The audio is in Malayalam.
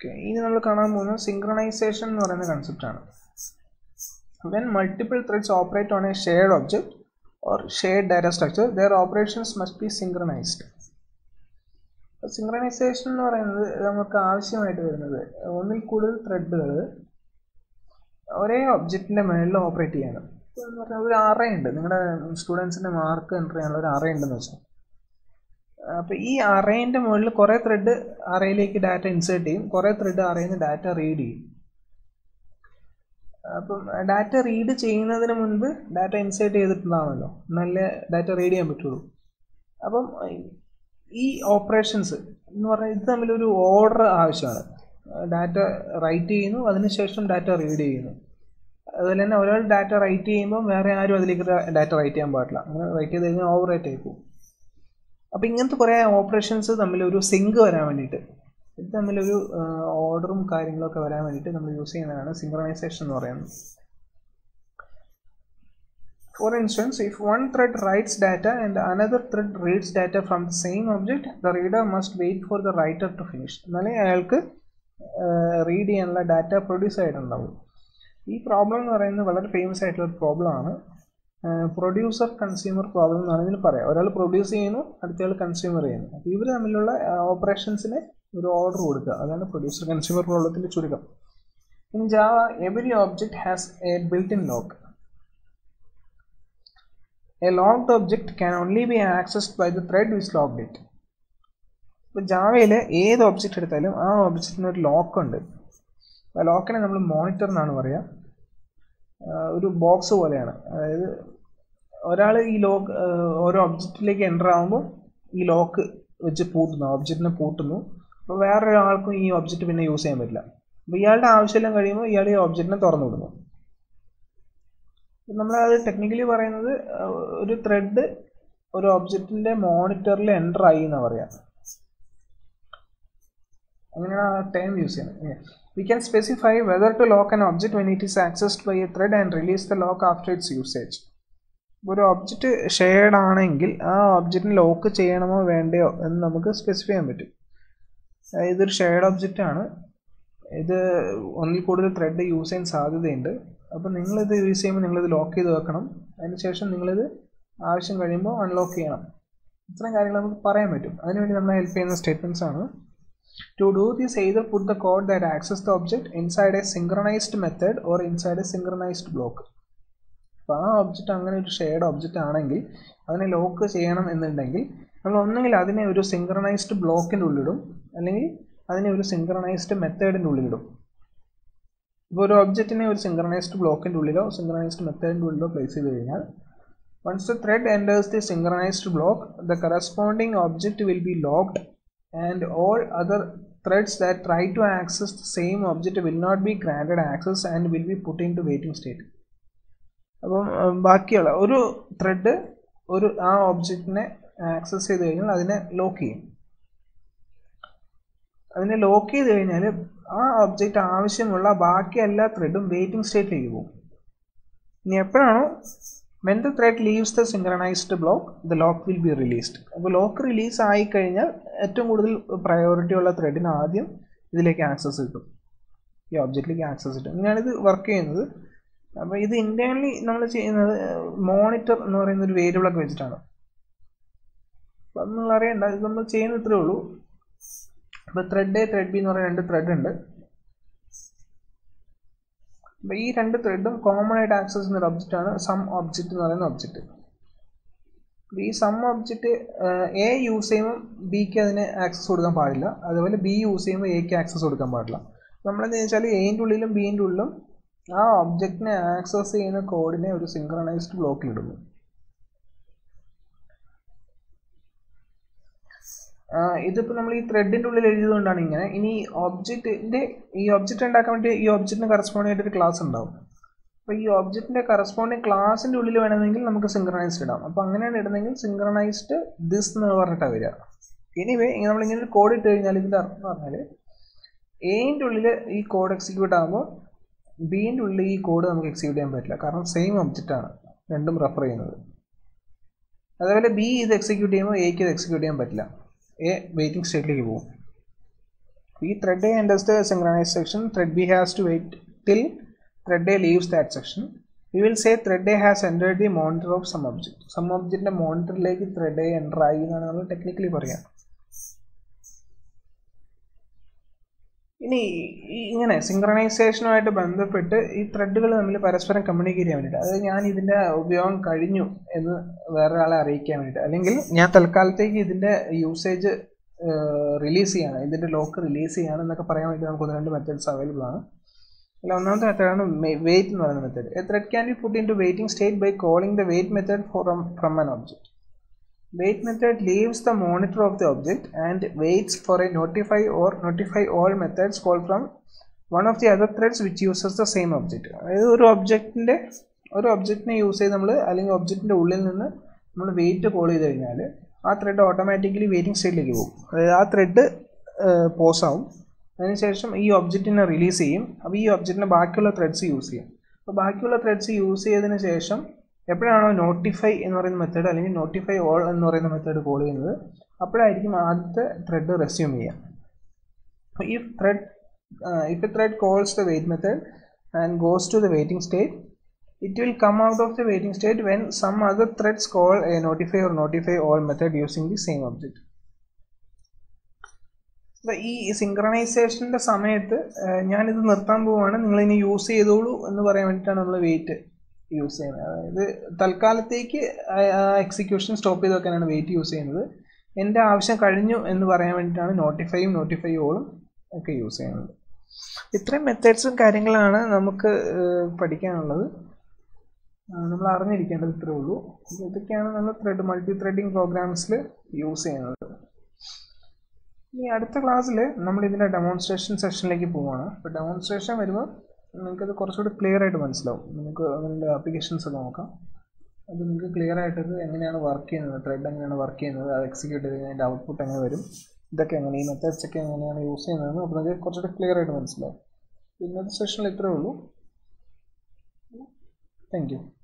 ഓക്കെ ഇനി നമ്മൾ കാണാൻ പോകുന്നത് സിങ്ക്രണൈസേഷൻ എന്ന് പറയുന്ന കൺസെപ്റ്റാണ് when multiple threads operate on a shared object or shared data structure their operations must be synchronized synchronization എന്ന് പറയുന്നത് നമുക്ക് ആവശ്യമായിട്ട് വരുന്നത് ഒന്നിൽ കൂടുതൽ ത്രെഡുകൾ ഒരേ ഒബ്ജക്റ്റിൻ്റെ മേളിൽ ഓപ്പറേറ്റ് ചെയ്യണം എന്ന് പറഞ്ഞാൽ ഒരു അറേ ഉണ്ട് നിങ്ങളുടെ സ്റ്റുഡൻസിൻ്റെ മാർക്ക് എൻ്റർ ചെയ്യാനുള്ള ഒരു അറേ ഉണ്ടെന്ന് വെച്ചാൽ അപ്പോൾ ഈ അറേൻ്റെ മുകളിൽ കുറേ ത്രെഡ് അറയിലേക്ക് ഡാറ്റ ഇൻസേർട്ട് ചെയ്യും കുറേ ത്രെഡ് അറയിൽ നിന്ന് ഡാറ്റ റീഡ് ചെയ്യും അപ്പം ഡാറ്റ റീഡ് ചെയ്യുന്നതിന് മുൻപ് ഡാറ്റ ഇൻസേർട്ട് ചെയ്തിട്ടുണ്ടാവുമല്ലോ നല്ല ഡാറ്റ റീഡ് ചെയ്യാൻ പറ്റുള്ളൂ അപ്പം ഈ ഓപ്പറേഷൻസ് എന്ന് പറഞ്ഞാൽ ഇത് തമ്മിലൊരു ഓർഡർ ആവശ്യമാണ് ഡാറ്റ റൈറ്റ് ചെയ്യുന്നു അതിനുശേഷം ഡാറ്റ റീഡ് ചെയ്യുന്നു അതുപോലെ തന്നെ ഒരാൾ ഡാറ്റ റൈറ്റ് ചെയ്യുമ്പോൾ വേറെ ആരും അതിലേക്ക് ഡാറ്റ റൈറ്റ് ചെയ്യാൻ പാടില്ല അങ്ങനെ റൈറ്റ് ചെയ്ത് കഴിഞ്ഞാൽ ഓവർ റൈറ്റ് ആയി പോകും അപ്പോൾ ഇങ്ങനത്തെ കുറേ ഓപ്പറേഷൻസ് തമ്മിൽ ഒരു സിങ്ക് വരാൻ വേണ്ടിയിട്ട് ഇത് തമ്മിലൊരു ഓർഡറും കാര്യങ്ങളൊക്കെ വരാൻ വേണ്ടിയിട്ട് നമ്മൾ യൂസ് ചെയ്യുന്നതാണ് സിങ്ക്രണൈസേഷൻ എന്ന് പറയുന്നത് For instance, if one thread writes data and another thread reads data from the same object, the reader must wait for the writer to finish. എന്നാലേ അയാൾക്ക് റീഡ് ചെയ്യാനുള്ള ഡാറ്റ പ്രൊഡ്യൂസ് ആയിട്ടുണ്ടാവും ഈ പ്രോബ്ലം എന്ന് പറയുന്നത് വളരെ ഫേമസ് ആയിട്ടുള്ള ഒരു പ്രോബ്ലം ആണ് പ്രൊഡ്യൂസർ കൺസ്യൂമർ പ്രോബ്ലം എന്നാണ് ഇതിന് പറയാം ഒരാൾ പ്രൊഡ്യൂസ് ചെയ്യുന്നു അടുത്തയാൾ കൺസ്യൂമർ ചെയ്യുന്നു അപ്പോൾ ഇവർ തമ്മിലുള്ള ഓപ്പറേഷൻസിന് ഒരു ഓർഡർ കൊടുക്കുക അതാണ് പ്രൊഡ്യൂസർ കൺസ്യൂമർ പ്രോബ്ലത്തിൻ്റെ ചുരുക്കം in Java every object has a built in lock A locked object can only be accessed by the thread which locked it. ഇപ്പോൾ ജാവയിൽ ഏത് ഒബ്ജക്റ്റ് എടുത്താലും ആ ഒബ്ജക്റ്റിന് ഒരു ലോക്ക് ഉണ്ട് ആ ലോക്കിനെ നമ്മൾ മോണിറ്റർ എന്നാണ് പറയുക ഒരു ബോക്സ് പോലെയാണ് അതായത് ഒരാൾ ഈ ലോക്ക് ഓരോ ഒബ്ജക്റ്റിലേക്ക് എൻ്റർ ആകുമ്പോൾ ഈ ലോക്ക് വെച്ച് പൂട്ടുന്നു ഒബ്ജക്റ്റിനെ പൂട്ടുന്നു അപ്പോൾ വേറൊരാൾക്കും ഈ ഒബ്ജക്റ്റ് പിന്നെ യൂസ് ചെയ്യാൻ പറ്റില്ല അപ്പോൾ ഇയാളുടെ ആവശ്യമെല്ലാം കഴിയുമ്പോൾ ഇയാൾ ഈ ഒബ്ജക്റ്റിനെ തുറന്നു വിടുന്നു നമ്മളത് ടെക്നിക്കലി പറയുന്നത് ഒരു ത്രെഡ് ഒരു ഒബ്ജക്റ്റിന്റെ മോണിറ്ററിൽ എൻ്റർ ആയി എന്നാണ് പറയാം അങ്ങനെയാണ് ആ ടൈം യൂസ് ചെയ്യുന്നത് we can specify whether to lock an object when it is accessed by a thread and release the lock after its usage ഒരു ഒബ്ജക്റ്റ് ഷെയർഡ് ആണെങ്കിൽ ആ ഒബ്ജക്റ്റിന് ലോക്ക് ചെയ്യണമോ വേണ്ടയോ എന്ന് നമുക്ക് സ്പെസിഫൈ ചെയ്യാൻ പറ്റും ഇതൊരു ഷെയർഡ് ഒബ്ജക്റ്റ് ആണ് ഇത് ഒന്നിൽ കൂടുതൽ ത്രെഡ് യൂസ് ചെയ്യാൻ സാധ്യതയുണ്ട് അപ്പോൾ നിങ്ങളിത് യൂസ് ചെയ്യുമ്പോൾ നിങ്ങളിത് ലോക്ക് ചെയ്ത് വെക്കണം അതിനുശേഷം നിങ്ങളിത് ആവശ്യം കഴിയുമ്പോൾ അൺലോക്ക് ചെയ്യണം ഇത്രയും കാര്യങ്ങൾ നമുക്ക് പറയാൻ പറ്റും അതിനുവേണ്ടി നമ്മളെ ഹെൽപ്പ് ചെയ്യുന്ന സ്റ്റേറ്റ്മെൻറ്റ്സ് ആണ് to do this either put the code that access the object inside a synchronized method or inside a synchronized block അപ്പോൾ ആ ഒബ്ജക്റ്റ് അങ്ങനെ ഒരു ഷെയർഡ് ഒബ്ജക്റ്റ് ആണെങ്കിൽ അതിനെ ലോക്ക് ചെയ്യണം എന്നുണ്ടെങ്കിൽ നമ്മൾ ഒന്നെങ്കിൽ അതിനെ ഒരു സിങ്ക്രണൈസ്ഡ് ബ്ലോക്കിൻ്റെ ഉള്ളിടും അല്ലെങ്കിൽ അതിനെ ഒരു സിങ്ക്രണൈസ്ഡ് മെത്തേഡിൻ്റെ ഉള്ളിലിടും ഇപ്പോൾ ഒരു ഒബ്ജക്റ്റിനെ ഒരു സിങ്ക്രണൈസ്ഡ് ബ്ലോക്കിൻ്റെ ഉള്ളിലോ സിങ്ക്രണൈസ്ഡ് മെത്തേഡിൻ്റെ ഉള്ളിലോ പ്ലേസ് ചെയ്ത് കഴിഞ്ഞാൽ once the thread enters the synchronized block the corresponding object will be locked and all other threads that try to access the same object will not be granted access and will be put into waiting state അപ്പം ബാക്കിയുള്ള ഒരു ത്രെഡ് ഒരു ആ ഒബ്ജക്റ്റിനെ ആക്സസ് ചെയ്ത് കഴിഞ്ഞാൽ അതിനെ ലോക്ക് ചെയ്യും അതിനെ ലോക്ക് ചെയ്ത് കഴിഞ്ഞാൽ ആ ഒബ്ജക്റ്റ് ആവശ്യമുള്ള ബാക്കി എല്ലാ ത്രെഡും വെയിറ്റിംഗ് സ്റ്റേറ്റിലേക്ക് പോകും ഇനി എപ്പോഴാണോ when the thread leaves the synchronized block the lock will be released അപ്പോൾ ലോക്ക് റിലീസ് ആയി കഴിഞ്ഞാൽ ഏറ്റവും കൂടുതൽ പ്രയോറിറ്റി ഉള്ള ത്രെഡിന് ആദ്യം ഇതിലേക്ക് ആക്സസ് കിട്ടും ഈ ഒബ്ജക്റ്റിലേക്ക് ആക്സസ് കിട്ടും ഇങ്ങനെയാണ് ഇത് വർക്ക് ചെയ്യുന്നത് അപ്പോൾ ഇത് ഇന്റേണലി നമ്മൾ ചെയ്യുന്നത് മോണിറ്റർ എന്ന് പറയുന്ന ഒരു വേരിയബിളൊക്കെ വെച്ചിട്ടാണ് അപ്പം അത് നിങ്ങൾ അറിയണ്ട ഇത് നമ്മൾ ചെയ്യുന്ന ഇത്രേ ഉള്ളൂ അപ്പോൾ ത്രെഡ് എ ത്രെഡ് ബി എന്ന് പറയുന്ന രണ്ട് ത്രെഡ് ഉണ്ട് അപ്പോൾ ഈ രണ്ട് ത്രെഡും കോമൺ ആയിട്ട് ആക്സസ് ചെയ്യുന്ന ഒരു ഒബ്ജക്റ്റ് ആണ് സം ഒബ്ജക്റ്റ് എന്ന് പറയുന്ന ഒബ്ജക്റ്റ് ഈ സം ഒബ്ജക്റ്റ് എ യൂസ് ചെയ്യുമ്പോൾ ബിക്ക് അതിന് ആക്സസ് കൊടുക്കാൻ പാടില്ല അതുപോലെ ബി യൂസ് ചെയ്യുമ്പോൾ എക്ക് ആക്സസ് കൊടുക്കാൻ പാടില്ല നമ്മളെന്ന് വെച്ചാൽ എയിൻ്റെ ഉള്ളിലും ബിൻ്റെ ഉള്ളിലും ആ ഒബ്ജക്റ്റിനെ ആക്സസ് ചെയ്യുന്ന കോഡിനെ ഒരു സിങ്ക്രണൈസ്ഡ് ബ്ലോക്കിൽ ഇടുന്നു ഇതിപ്പോൾ നമ്മൾ ഈ ത്രെഡിൻ്റെ ഉള്ളിൽ എഴുതിയതുകൊണ്ടാണ് ഇങ്ങനെ ഇനി ഒബ്ജക്റ്റിൻ്റെ ഈ ഒബ്ജക്റ്റ് ഉണ്ടാക്കാൻ വേണ്ടി ഈ ഒബ്ജക്റ്റിന് കറസ്പോണ്ടിങ് ആയിട്ട് ഒരു ക്ലാസ് ഉണ്ടാവും അപ്പോൾ ഈ ഒബ്ജക്റ്റിൻ്റെ കറസ്പോണ്ടിങ് ക്ലാസിൻ്റെ ഉള്ളിൽ വേണമെങ്കിൽ നമുക്ക് സിങ്ക്രണൈസ്ഡ് ഇടാം അപ്പോൾ അങ്ങനെയാണ് ഇടുന്നതെങ്കിൽ സിങ്ക്രണൈസ്ഡ് ദിസ് എന്ന് പറഞ്ഞിട്ടാണ് വരിക എനിവേ നമ്മളിങ്ങനെ ഒരു കോഡ് ഇട്ട് കഴിഞ്ഞാൽ ഇതിൻ്റെ അർത്ഥം എന്ന് പറഞ്ഞാൽ എയിൻ്റെ ഉള്ളിൽ ഈ കോഡ് എക്സിക്യൂട്ട് ആകുമ്പോൾ ബീൻ്റെ ഉള്ളിൽ ഈ കോഡ് നമുക്ക് എക്സിക്യൂട്ട് ചെയ്യാൻ പറ്റില്ല കാരണം സെയിം ഒബ്ജക്റ്റ് ആണ് രണ്ടും റെഫർ ചെയ്യുന്നത് അതേപോലെ ബി ഇത് എക്സിക്യൂട്ട് ചെയ്യുമ്പോൾ എക്ക് ഇത് എക്സിക്യൂട്ട് ചെയ്യാൻ പറ്റില്ല എ വെയിറ്റിംഗ് സ്റ്റേറ്റിലേക്ക് പോകും ഈ thread A enters the synchronized section thread b has to wait till thread a leaves that section we will say thread a has entered the monitor of some object some objectന്റെ മോണിറ്ററിലേക്ക് ത്രെഡ് എ എൻ്റർ ആയി എന്നാണ് നമ്മൾ ടെക്നിക്കലി പറയാം ഇനി ഈ- ഇങ്ങനെ സിങ്ക്രണൈസേഷനുമായിട്ട് ബന്ധപ്പെട്ട് ഈ ത്രെഡുകൾ തമ്മിൽ പരസ്പരം കമ്മ്യൂണിക്കേറ്റ് ചെയ്യാൻ വേണ്ടിയിട്ട് അതായത് ഞാൻ ഇതിൻ്റെ ഉപയോഗം കഴിഞ്ഞു എന്ന് വേറൊരാളെ അറിയിക്കാൻ വേണ്ടിയിട്ട് അല്ലെങ്കിൽ ഞാൻ തൽക്കാലത്തേക്ക് ഇതിൻ്റെ യൂസേജ് റിലീസ് ചെയ്യാണ് ഇതിൻ്റെ ലോക്ക് റിലീസ് ചെയ്യാണ് എന്നൊക്കെ പറയാൻ വേണ്ടി നമുക്ക് ഒന്ന് രണ്ട് മെത്തേഡ്സ് അവൈലബിൾ ആണ് അല്ല ഒന്നാമത്തെ മെത്തേഡാണ് വെയിറ്റ് എന്ന് പറയുന്ന method a thread can be put into waiting state by calling the wait method from from an object Wait method leaves the monitor of the object and waits for a notify or notify all methods called from one of the other threads which uses the same object. അതായത് ഒരു ഒബ്ജക്റ്റിൻ്റെ ഒരു ഒബ്ജക്റ്റിനെ യൂസ് ചെയ്ത് നമ്മൾ അല്ലെങ്കിൽ ഒബ്ജക്റ്റിൻ്റെ ഉള്ളിൽ നിന്ന് നമ്മൾ വെയിറ്റ് കോൾ ചെയ്ത് കഴിഞ്ഞാൽ ആ ത്രെഡ് ഓട്ടോമാറ്റിക്കലി വെയിറ്റിംഗ് സ്റ്റേറ്റിലേക്ക് പോകും അതായത് ആ ത്രെഡ് പോസ് ആവും അതിനുശേഷം ഈ ഒബ്ജക്റ്റിനെ റിലീസ് ചെയ്യും അപ്പോൾ ഈ ഒബ്ജക്റ്റിനെ ബാക്കിയുള്ള ത്രെഡ്സ് യൂസ് ചെയ്യും അപ്പോൾ ബാക്കിയുള്ള ത്രെഡ്സ് യൂസ് ചെയ്തതിന് ശേഷം എപ്പോഴാണോ നോട്ടിഫൈ എന്ന് പറയുന്ന മെത്തേഡ് അല്ലെങ്കിൽ നോട്ടിഫൈ ഓൾ എന്ന് പറയുന്ന മെത്തേഡ് കോൾ ചെയ്യുന്നത് അപ്പോഴായിരിക്കും ആദ്യത്തെ ത്രെഡ് റെസ്യൂം ചെയ്യുക ഈ thread if a thread calls the wait method and goes to the waiting state it will come out of the waiting state when some other threads call a notify or notify all method using the same object അപ്പോൾ ഈ സിങ്ക്രണൈസേഷൻ്റെ സമയത്ത് ഏഹ്, ഞാനിത് നിർത്താൻ പോവുകയാണ് നിങ്ങളിനി യൂസ് ചെയ്തോളൂ എന്ന് പറയാൻ വേണ്ടിയിട്ടാണ് നമ്മൾ വെയിറ്റ് യൂസ് ചെയ്യുന്നത് അതായത് തൽക്കാലത്തേക്ക് എക്സിക്യൂഷൻ സ്റ്റോപ്പ് ചെയ്ത് വെക്കാനാണ് വെയിറ്റ് യൂസ് ചെയ്യുന്നത് എൻ്റെ ആവശ്യം കഴിഞ്ഞു എന്ന് പറയാൻ വേണ്ടിയിട്ടാണ് നോട്ടിഫൈയും നോട്ടിഫൈ ഓളും ഒക്കെ യൂസ് ചെയ്യുന്നത് ഇത്രയും മെത്തേഡ്സും കാര്യങ്ങളാണ് നമുക്ക് ഏഹ്, പഠിക്കാനുള്ളത് ആ, നമ്മൾ അറിഞ്ഞിരിക്കേണ്ടത് ഇത്രേ ഉള്ളൂ ഇത് ഇതൊക്കെയാണ് നമ്മൾ ത്രെഡ് മൾട്ടി ത്രെഡിങ് പ്രോഗ്രാംസിൽ യൂസ് ചെയ്യുന്നത് ഇനി അടുത്ത ക്ലാസ്സിൽ നമ്മൾ ഇതിൻ്റെ ഡെമോൺസ്ട്രേഷൻ സെഷനിലേക്ക് പോവുകയാണ് അപ്പോൾ ഡെമോൺസ്ട്രേഷൻ വരുമ്പോൾ നിങ്ങൾക്കത് കുറച്ചുകൂടി ക്ലിയർ ആയിട്ട് മനസ്സിലാവും നമുക്ക് അതിൻ്റെ ആപ്ലിക്കേഷൻസ് ഒക്കെ നോക്കാം അത് നിങ്ങൾക്ക് ക്ലിയർ ആയിട്ട് ഇത് എങ്ങനെയാണ് വർക്ക് ചെയ്യുന്നത് ത്രെഡ് എങ്ങനെയാണ് വർക്ക് ചെയ്യുന്നത് അത് എക്സിക്യൂട്ട് ചെയ്ത് കഴിഞ്ഞാൽ അതിൻ്റെ ഔട്ട്പുട്ട് എങ്ങനെ വരും ഇതൊക്കെ എങ്ങനെ ഈ മെത്തേഡ്സ് ഒക്കെ എങ്ങനെയാണ് യൂസ് ചെയ്യുന്നതെന്ന് അപ്പോൾ നിങ്ങൾക്ക് കുറച്ചുകൂടി ക്ലിയർ ആയിട്ട് മനസ്സിലാവും ഇന്നത്തെ സെഷനിൽ ഇത്രേ ഉള്ളൂ താങ്ക് യു